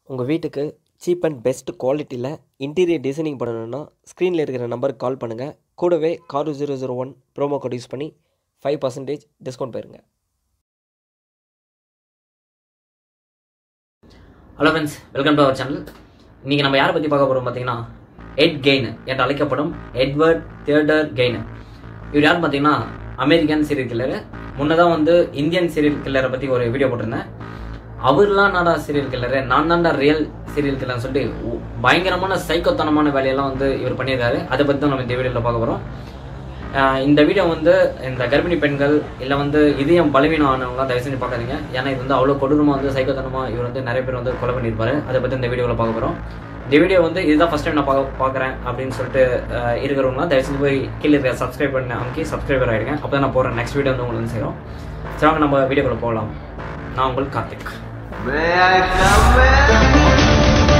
உங்கள் வீட்டுக்கு cheap and best குவாலிட்டியில் இன்டீரியர் டிசைனிங் பண்ணணுன்னா ஸ்க்ரீனில் இருக்கிற நம்பருக்கு கால் பண்ணுங்கள் கூடவே காரு zero zero one promo code use பண்ணி ஃபைவ் பர்சன்டேஜ் டிஸ்கவுண்ட் பெறுங்க hello friends welcome to our channel இன்றைக்கி நம்ம யாரை பற்றி பார்க்க போகிறோம் பார்த்தீங்கன்னா எட் கெயின் என்று அழைக்கப்படும் எட்வர்ட் தியேட்டர் கெயின் இவர் யார் பார்த்தீங்கன்னா அமெரிக்கன் சீரியல் கில்லரு முன்னதான் வந்து இந்தியன் சீரியல் கில்லரை பற்றி ஒரு வீடியோ போட்டிருந்தேன் அவர்லாம் நாடா சீரியல் கில்லரு நான் தான்டா ரியல் சீரியல் கில்லர்னு சொல்லிட்டு உ- பயங்கரமான சைக்கோத்தனமான வேலையெல்லாம் வந்து இவர் பண்ணியிருக்காரு அதை பற்றி தான் நம்ம இந்த வீடியோவில் பார்க்க போகிறோம் ஆஹ் இந்த வீடியோ வந்து இந்த கர்ப்பிணி பெண்கள் இல்லை வந்து இதயம் பலவீனம் ஆனவங்களாம் தயவு செஞ்சு பார்க்காதீங்க ஏன்னா இது வந்து அவ்வளோ கொடூரமாக வந்து சைக்கோத்தனமாக இவர் வந்து நிறைய பேர் வந்து கொலை பண்ணியிருப்பாரு அதை பற்றி இந்த வீடியோவில் பார்க்க போகிறோம் இந்த வீடியோ வந்து இதுதான் ஃபஸ்ட் டைம் நான் பார்க்க பார்க்குறேன் அப்படின்னு சொல்லிட்டு ஆஹ் இருக்கிறவங்களாம் தயவு செஞ்சு போய் கீழே இருக்க சப்ஸ்கிரைப் பண்ண அமைக்கி சப்ஸ்கிரைபர் ஆகிடுங்க அப்போ தான் நான் போகிறேன் நெக்ஸ்ட் வீடியோ வந்து உங்களுக்கு வந்து சேரும் சரி வாங்க நம்ம வீடியோக்குள்ள போகலாம் நான் உங்களுக்கு Karthik May I come in?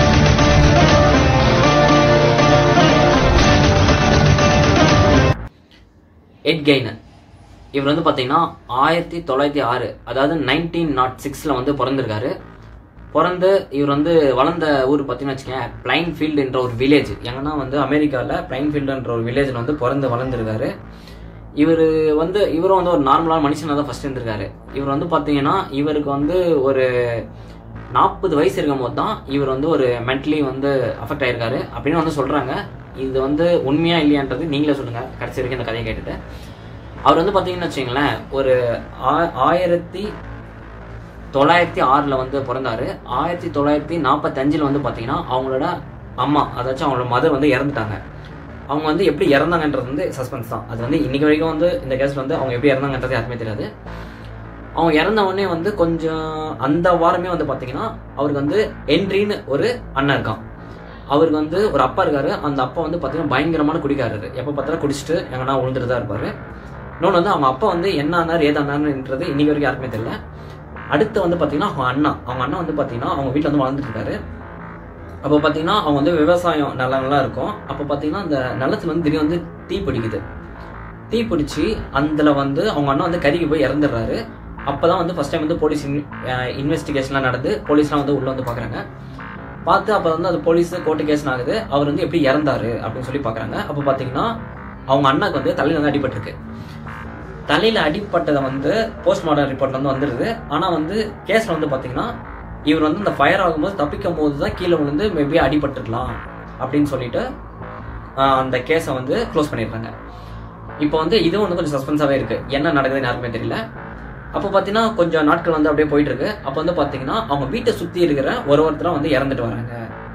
Ed கெய்னர் இவர் வந்து பார்த்தீங்கன்னா ஆயிரத்தி தொள்ளாயிரத்தி ஆறு அதாவது நைன்டீன் நாட் சிக்ஸில் வந்து பிறந்திருக்காரு பிறந்து இவர் வந்து வளர்ந்த ஊர் பார்த்தீங்கன்னு வச்சுக்கேன் பிளைன் ஃபீல்டு என்ற ஒரு வில்லேஜ் எங்கன்னா வந்து அமெரிக்காவில் பிளைன் ஃபீல்டுன்ற ஒரு வில்லேஜில் வந்து பிறந்து வளர்ந்துருக்காரு இவர் வந்து இவரும் வந்து ஒரு நார்மலான மனுஷனாக தான் ஃபஸ்ட் இருந்திருக்காரு இவர் வந்து பார்த்தீங்கன்னா இவருக்கு வந்து ஒரு நாற்பது வயசு இருக்கும் போது தான் இவர் வந்து ஒரு மென்டலி வந்து அஃபெக்ட் ஆயிருக்காரு அப்படின்னு வந்து சொல்கிறாங்க இது வந்து உண்மையா இல்லையான்றது நீங்களே சொல்லுங்கள் கடைசி வரைக்கும் இந்த கதையை கேட்டுட்டு அவர் வந்து பார்த்தீங்கன்னு வச்சுங்களேன் ஒரு ஆ- ஆயிரத்தி தொள்ளாயிரத்தி ஆறில் வந்து பிறந்தாரு ஆயிரத்தி தொள்ளாயிரத்தி நாற்பத்தஞ்சில் வந்து பார்த்தீங்கன்னா அவங்களோட அம்மா அதாச்சும் அவங்களோட மதர் வந்து இறந்துட்டாங்க அவங்க வந்து எப்படி இறந்தாங்கன்றது வந்து சஸ்பென்ஸ் தான் அது வந்து இன்னைக்கு வரைக்கும் வந்து இந்த கேஸில் வந்து அவங்க எப்படி இறந்தாங்கன்றது யாருமே தெரியாது அவங்க இறந்த உடனே வந்து கொஞ்சம் அந்த வாரமே வந்து பார்த்தீங்கன்னா அவருக்கு வந்து என்ட்ரின்னு ஒரு அண்ணன் இருக்கான் அவருக்கு வந்து ஒரு அப்பா இருக்காரு அந்த அப்பா வந்து பார்த்தீங்கன்னா பயங்கரமான குடிக்காரரு எப்போ பார்த்தாலும் குடிச்சிட்டு எங்கன்னா விழுந்துட்டு தான் இருப்பாரு இன்னொன்று வந்து அவங்க அப்பா வந்து என்ன ஆனார் ஏதானாருன்றது இன்னைக்கு வரைக்கும் யாருக்குமே தெரியல அடுத்து வந்து பார்த்தீங்கன்னா அவங்க அண்ணா அவங்க அண்ணா வந்து பார்த்தீங்கன்னா அவங்க வீட்டில் வந்து வாழ்ந்துட்டு இருக்காரு அப்போ பார்த்தீங்கன்னா அவங்க வந்து விவசாயம் நிலங்கள்லாம் இருக்கும் அப்போ பார்த்தீங்கன்னா அந்த நிலத்துல வந்து திடீர்னு வந்து தீ பிடிக்குது தீ பிடிச்சி அதில் வந்து அவங்க அண்ணா வந்து கருகி போய் இறந்துடுறாரு அப்போ தான் வந்து ஃபஸ்ட் டைம் வந்து போலீஸ் இன்வெஸ்டிகேஷன்லாம் நடந்து போலீஸ்லாம் வந்து உள்ளே வந்து பார்க்குறாங்க பார்த்து அப்போ வந்து அது போலீஸ் கோர்ட்டு கேஸ் ஆகுது அவர் வந்து எப்படி இறந்தாரு அப்படின்னு சொல்லி பார்க்குறாங்க அப்போ பார்த்தீங்கன்னா அவங்க அண்ணாக்கு வந்து தலையில் வந்து அடிபட்டிருக்கு தலையில் அடிப்பட்டதை வந்து போஸ்ட்மார்ட்டம் ரிப்போர்ட்ல வந்து வந்துடுது ஆனால் வந்து கேஸில் வந்து பார்த்தீங்கன்னா இவர் வந்து இந்த ஃபயர் ஆகும்போது தப்பிக்கும் போது தான் கீழே விழுந்து மேபி அடிபட்டுருக்கலாம் அப்படின்னு சொல்லிட்டு ஆஹ், அந்த கேஸை வந்து க்ளோஸ் பண்ணிடுறாங்க இப்போ வந்து இதுவும் வந்து கொஞ்சம் சஸ்பென்ஸாகவே இருக்கு என்ன நடக்குதுன்னு யாருக்குமே தெரியல அப்போ பார்த்தீங்கன்னா கொஞ்சம் நாட்கள் வந்து அப்படியே போயிட்டு இருக்கு அப்போ வந்து பார்த்தீங்கன்னா அவங்க வீட்டை சுற்றி இருக்கிற ஒரு ஒருத்தரும் வந்து இறந்துட்டு வராங்க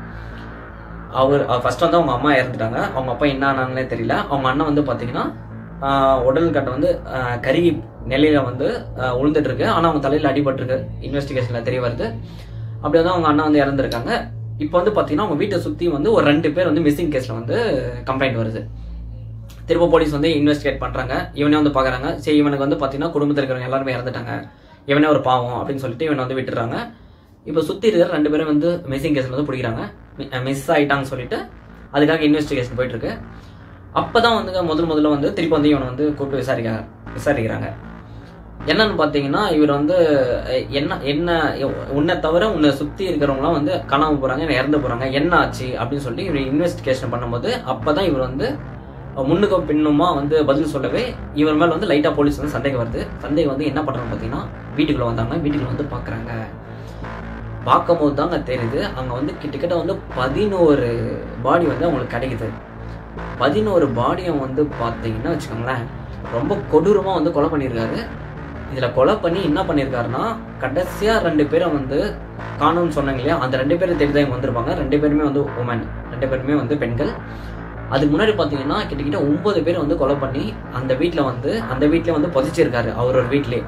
அவர் ஃபர்ஸ்ட் வந்து அவங்க அம்மா இறந்துட்டாங்க அவங்க அப்பா என்ன ஆனாங்கன்னே தெரியல அவங்க அண்ணன் வந்து பார்த்தீங்கன்னா ஆஹ், உடல் கட்டை வந்து ஆஹ், கருகி நிலையில வந்து ஆஹ், விழுந்துட்டு இருக்கு ஆனால் அவங்க தலையில் அடிபட்டிருக்கு இன்வெஸ்டிகேஷனில் தெரிய வருது அப்படி வந்து அவங்க அண்ணா வந்து இறந்துருக்காங்க இப்போ வந்து பார்த்தீங்கன்னா அவங்க வீட்டை சுற்றி வந்து ஒரு ரெண்டு பேர் வந்து மிஸ்ஸிங் கேஸில் வந்து கம்ப்ளைண்ட் வருது திரும்ப போலீஸ் வந்து இன்வெஸ்டிகேட் பண்ணுறாங்க இவனே வந்து பார்க்குறாங்க சரி இவனுக்கு வந்து பார்த்தீங்கன்னா குடும்பத்தில் இருக்கிறவங்க எல்லாருமே இறந்துட்டாங்க இவனே ஒரு பாவம் அப்படின்னு சொல்லிட்டு இவனை வந்து விட்டுறாங்க இப்போ சுற்றி இருக்கிற ரெண்டு பேரும் வந்து மிஸ்ஸிங் கேஸில் வந்து பிடிக்கிறாங்க மிஸ் ஆயிட்டாங்கன்னு சொல்லிட்டு அதுக்காக இன்வெஸ்டிகேஷன் போயிட்டு இருக்கு அப்பதான் வந்து முதல் முதல்ல வந்து திருப்பி வந்து இவனை வந்து கூப்பிட்டு விசாரிக்க விசாரிக்கிறாங்க என்னன்னு பார்த்தீங்கன்னா இவர் வந்து அஹ், என்ன என்ன உன்னை தவிர உன்னை சுற்றி இருக்கிறவங்களாம் வந்து காணாம போறாங்க இல்லை இறந்து போறாங்க என்ன ஆச்சு அப்படின்னு சொல்லி இவர் இன்வெஸ்டிகேஷன் பண்ணும்போது அப்பதான் இவர் வந்து முன்னுக்கும் பின்னுமா வந்து பதில் சொல்லவே இவர் மேல வந்து லைட்டா போலீஸ் வந்து சந்தேகம் வருது சந்தேகம் வந்து என்ன பண்றாங்க பார்த்தீங்கன்னா வீட்டுக்குள்ள வந்தாங்க வீட்டுக்குள்ள வந்து பார்க்கறாங்க பார்க்கும்போது தாங்க தெரியுது அங்கே வந்து கிட்டத்தட்ட வந்து பதினோரு பாடி வந்து அவங்களுக்கு கிடைக்குது பதினோரு பாடியும் வந்து பார்த்தீங்கன்னா வச்சுக்கோங்களேன் ரொம்ப கொடூரமாக வந்து கொலை பண்ணியிருக்காரு இதில் கொலை பண்ணி என்ன பண்ணியிருக்காருன்னா கடைசியாக ரெண்டு பேரை வந்து காணும்னு சொன்னாங்க இல்லையா அந்த ரெண்டு பேரும் தேடி தான் இங்க வந்திருப்பாங்க ரெண்டு பேருமே வந்து உமன் ரெண்டு பேருமே வந்து பெண்கள் அதுக்கு முன்னாடி பார்த்தீங்கன்னா கிட்டத்தட்ட ஒன்பது பேர் வந்து கொலை பண்ணி அந்த வீட்டில் வந்து அந்த வீட்டில் வந்து புதைச்சிருக்காரு அவரோட வீட்டிலே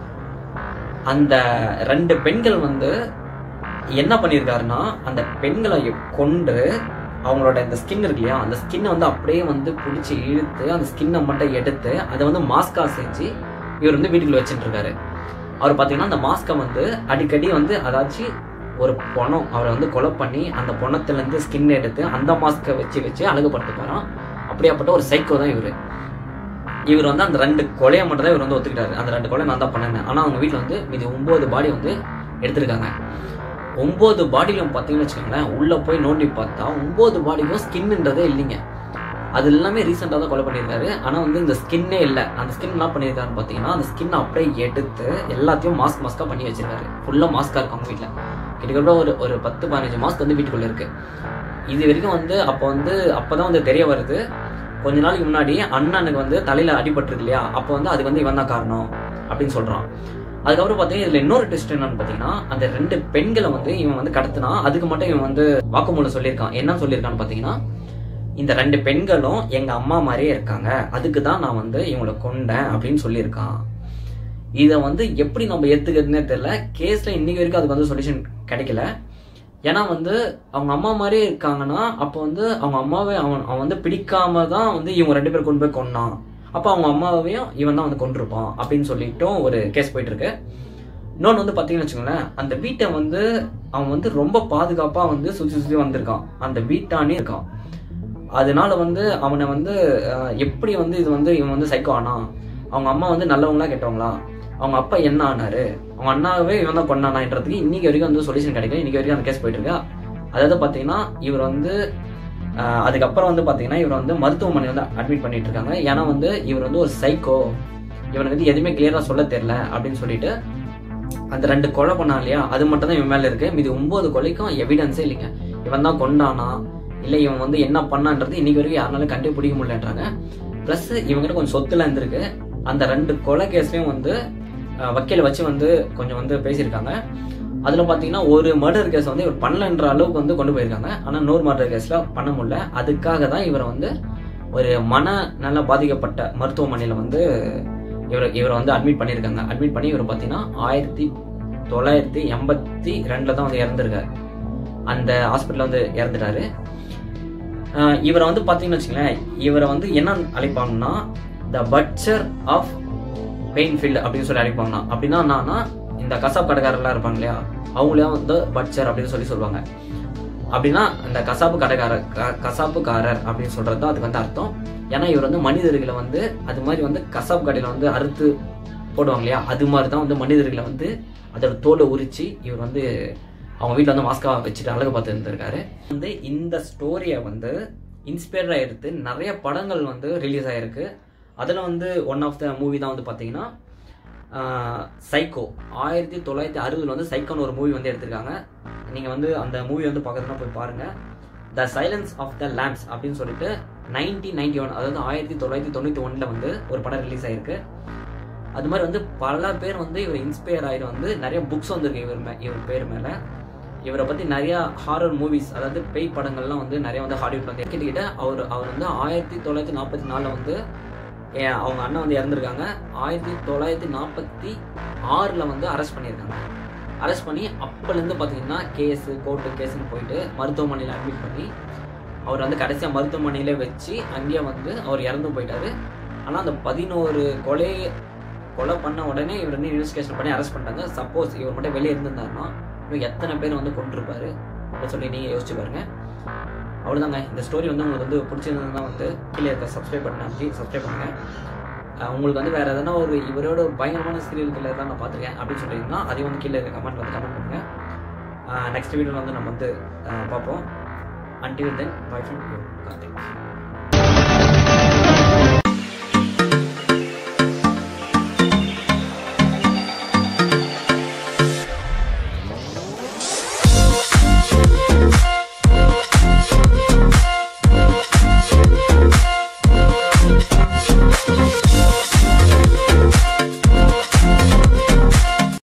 அந்த ரெண்டு பெண்கள் வந்து என்ன பண்ணியிருக்காருன்னா அந்த பெண்களை கொண்டு அவங்களோட இந்த ஸ்கின் இருக்கு இல்லையா அந்த ஸ்கின்னை வந்து அப்படியே வந்து பிடிச்சி இழுத்து அந்த ஸ்கின்னை மட்டும் எடுத்து அதை வந்து மாஸ்கா செஞ்சு இவர் வந்து வீட்டுக்குள்ள வச்சுட்டு இருக்காரு அவர் பார்த்தீங்கன்னா அந்த மாஸ்கை வந்து அடிக்கடி வந்து அதாச்சும் ஒரு பொணம் அவரை வந்து கொலை பண்ணி அந்த பொணத்துலேருந்து ஸ்கின் எடுத்து அந்த மாஸ்கை வச்சு வச்சு அழகுபடுத்திப்பாராம் அப்படியாப்பட்ட ஒரு சைக்கோ தான் இவர் இவர் வந்து அந்த ரெண்டு கொலையை மட்டும் தான் இவர் வந்து ஒத்துக்கிட்டாரு அந்த ரெண்டு கொலை நான் தான் பண்ணேன் ஆனால் அவங்க வீட்டில் வந்து மீதி ஒன்பது பாடி வந்து எடுத்திருக்காங்க ஒம்பது பாடியிலும் பார்த்தீங்கன்னு வச்சுக்கோங்களேன் உள்ளே போய் நோண்டி பார்த்தா ஒம்பது பாடிக்கும் ஸ்கின்ன்றதே இல்லைங்க அது எல்லாமே ரீசெண்டாக தான் கொலை பண்ணியிருக்காரு ஆனால் வந்து இந்த ஸ்கின்னே இல்லை அந்த ஸ்கின் என்ன பண்ணியிருக்காருன்னு பார்த்தீங்கன்னா அந்த ஸ்கின் அப்படியே எடுத்து எல்லாத்தையும் மாஸ்க் மாஸ்காக பண்ணி வச்சிருக்காரு ஃபுல்லாக மாஸ்காக இருக்கும் அவங்க வீட்டில் கிட்டத்தட்ட ஒரு ஒரு பத்து பதினஞ்சு மாஸ்க் வந்து வீட்டுக்குள்ளே இருக்கு இது வரைக்கும் வந்து அப்போ வந்து அப்போ தான் வந்து தெரிய வருது கொஞ்ச நாளைக்கு முன்னாடி அண்ணனுக்கு வந்து தலையில் அடிபட்டிருக்கு இல்லையா அப்போ வந்து அதுக்கு வந்து இவன் தான் காரணம் அப்படின்னு சொல்கிறான் அதுக்கப்புறம் பார்த்தீங்கன்னா இதில் இன்னொரு டெஸ்ட் என்னன்னு பார்த்தீங்கன்னா அந்த ரெண்டு பெண்களை வந்து இவன் வந்து கடத்தினா அதுக்கு மட்டும் இவன் வந்து வாக்குமூலம் சொல்லியிருக்கான் என்ன சொல்லியிருக்கான்னு பார்த்தீங்கன்னா இந்த ரெண்டு பெண்களும் எங்க அம்மா மாதிரியே இருக்காங்க அதுக்கு தான் நான் வந்து இவங்களை கொண்டேன் அப்படின்னு சொல்லியிருக்கான் இதை வந்து எப்படி நம்ம ஏத்துக்கிறதுனே தெரியல கேஸ்ல இன்னைக்கு வரைக்கும் அதுக்கு வந்து சொல்யூஷன் கிடைக்கல ஏன்னா வந்து அவங்க அம்மா மாதிரியே இருக்காங்கன்னா அப்போ வந்து அவங்க அம்மாவை அவன் அவன் வந்து பிடிக்காம தான் வந்து இவங்க ரெண்டு பேரும் கொண்டு போய் கொன்னான் அப்போ அவங்க அம்மாவையும் இவன் தான் வந்து கொண்டிருப்பான் அப்படின்னு சொல்லிட்டும் ஒரு கேஸ் போயிட்டு இருக்கு இன்னொன்று வந்து பார்த்தீங்கன்னு வச்சுக்கோங்களேன் அந்த வீட்டை வந்து அவன் வந்து ரொம்ப பாதுகாப்பாக வந்து சுற்றி சுற்றி வந்திருக்கான் அந்த வீட்டானே இருக்கான் அதனால வந்து அவனை வந்து அஹ், எப்படி வந்து இது வந்து இவன் வந்து சைக்கோ ஆனா அவங்க அம்மா வந்து நல்லவங்களா கெட்டவங்களா அவங்க அப்பா என்ன ஆனாரு அவங்க அண்ணாவே இவன் தான் கொண்டானான்றதுக்கு இன்னைக்கு வரைக்கும் வந்து சொல்யூஷன் கிடைக்கல இன்னைக்கு வரைக்கும் அந்த கேஸ் போயிட்டு இருக்கா அதாவது பார்த்தீங்கன்னா இவர் வந்து அஹ், அதுக்கப்புறம் வந்து பார்த்தீங்கன்னா இவர் வந்து மருத்துவமனை வந்து அட்மிட் பண்ணிட்டு இருக்காங்க ஏன்னா வந்து இவர் வந்து ஒரு சைக்கோ இவனுக்கு வந்து எதுவுமே கிளியரா சொல்ல தெரியல அப்படின்னு சொல்லிட்டு அந்த ரெண்டு கொலை பண்ணான் இல்லையா அது மட்டும் தான் இவன் மேல இருக்கு மீதி ஒன்பது கொலைக்கும் எவிடன்ஸே இல்லைங்க இவன் தான் கொண்டானா இல்ல இவன் வந்து என்ன பண்ணான்றது இன்னைக்கு வரைக்கும் யாருனாலும் கண்டுபிடிக்க முடியலன்றாங்க ப்ளஸ் இவங்கிட்ட கொஞ்சம் சொத்துலாம் இருந்திருக்கு அந்த ரெண்டு கொலை கேஸ்லயும் வந்து அஹ், வக்கீல வச்சு வந்து கொஞ்சம் வந்து பேசியிருக்காங்க அதுல பாத்தீங்கன்னா ஒரு மர்டர் கேஸ் வந்து இவர் பண்ணலன்ற அளவுக்கு வந்து கொண்டு போயிருக்காங்க ஆனா இன்னொரு மர்டர் கேஸ்ல பண்ண முடியல அதுக்காக தான் இவரை வந்து ஒரு மன நல்ல பாதிக்கப்பட்ட மருத்துவமனையில வந்து இவர் இவரை வந்து அட்மிட் பண்ணியிருக்காங்க அட்மிட் பண்ணி இவர் பார்த்தீங்கன்னா ஆயிரத்தி தொள்ளாயிரத்தி எண்பத்தி ரெண்டுல தான் வந்து இறந்துருக்காரு அந்த ஹாஸ்பிட்டல்ல வந்து இறந்துட்டாரு ஆஹ் இவரை வந்து பார்த்தீங்கன்னு வச்சுங்களேன் இவரை வந்து என்ன அழைப்பாங்கன்னா த பட்சர் ஆஃப் பெயின்ஃபீல்டு அப்படின்னு சொல்லி அழைப்பாங்கன்னா அப்படின்னா என்னன்னா இந்த கசாப் கடைக்காரர்லாம் இருப்பாங்க இல்லையா அவங்களே வந்து பட்சர் அப்படின்னு சொல்லி சொல்லுவாங்க அப்படின்னா இந்த கசாப்பு கடைக்காரர் க- கசாப்புக்காரர் அப்படின்னு சொல்றது தான் அதுக்கு வந்து அர்த்தம் ஏன்னா இவர் வந்து மனிதர்களை வந்து அது மாதிரி வந்து கசாப்பு கடையில வந்து அறுத்து போடுவாங்க இல்லையா அது மாதிரி தான் வந்து மனிதர்களை வந்து அதோட தோலை உரிச்சு இவர் வந்து அவங்க வீட்டில் வந்து மாஸ்கா வச்சுட்டு அழகு பார்த்து இருந்திருக்காரு வந்து இந்த ஸ்டோரியை வந்து இன்ஸ்பயர்டாக எடுத்து நிறைய படங்கள் வந்து ரிலீஸ் ஆகிருக்கு அதில் வந்து ஒன் ஆஃப் த மூவி தான் வந்து பார்த்தீங்கன்னா சைக்கோ ஆயிரத்தி தொள்ளாயிரத்தி அறுபதுல வந்து சைக்கோன்னு ஒரு மூவி வந்து எடுத்திருக்காங்க நீங்கள் வந்து அந்த மூவி வந்து பார்க்கறதுனா போய் பாருங்கள் the silence of the lambs அப்படின்னு சொல்லிட்டு நைன்டீன் நைன்டி ஒன் அதாவது ஆயிரத்தி தொள்ளாயிரத்தி தொண்ணூற்றி ஒன்றில் வந்து ஒரு படம் ரிலீஸ் ஆயிருக்கு அது மாதிரி வந்து பல பேர் வந்து இவர் இன்ஸ்பயர் ஆகிட்டு வந்து நிறைய புக்ஸ் வந்திருக்கு இவர் மே இவர் பேர் மேலே இவரை பற்றி நிறைய ஹாரர் மூவிஸ் அதாவது பேய் படங்கள்லாம் வந்து நிறைய வந்து ஹாலிவுட் வந்து கிட்டக்கிட்ட அவர் அவர் வந்து ஆயிரத்தி தொள்ளாயிரத்தி நாற்பத்தி நாலில் வந்து ஏ- அவங்க அண்ணன் வந்து இறந்துருக்காங்க ஆயிரத்தி தொள்ளாயிரத்தி நாற்பத்தி ஆறில் வந்து அரெஸ்ட் பண்ணியிருக்காங்க அரெஸ்ட் பண்ணி அப்போலேருந்து பார்த்தீங்கன்னா கேஸு கோர்ட்டு கேஸுன்னு போயிட்டு மருத்துவமனையில் அட்மிட் பண்ணி அவர் வந்து கடைசியாக மருத்துவமனையிலே வச்சு அங்கேயே வந்து அவர் இறந்து போயிட்டாரு ஆனால் அந்த பதினோரு கொலை கொலை பண்ண உடனே இவர் வந்து இன்வெஸ்டிகேஷன் பண்ணி அரெஸ்ட் பண்ணிட்டாங்க சப்போஸ் இவர் மட்டும் வெளியே இருந்திருந்தாருன்னா இன்னும் எத்தனை பேர் வந்து கொண்டிருப்பாரு அப்படின்னு சொல்லி நீங்கள் யோசிச்சு பாருங்க அவ்வளோதாங்க இந்த ஸ்டோரி வந்து உங்களுக்கு வந்து பிடிச்சிருந்ததுன்னா வந்து கீழே இருக்க சப்ஸ்கிரைப் பண்ண அப்படி சப்ஸ்கிரைப் பண்ணுங்க அஹ் உங்களுக்கு வந்து வேற எதனா ஒரு இவரோட ஒரு பயங்கரமான சீரியல் கில்லர் தான் நான் பார்த்துருக்கேன் அப்படின்னு சொல்லியிருந்தா அதையும் வந்து கீழே இருக்க கமெண்ட் வந்து கமெண்ட் பண்ணுங்க நெக்ஸ்ட் வீடியோவில் வந்து நம்ம வந்து அஹ் பார்ப்போம் until then bye from Karthik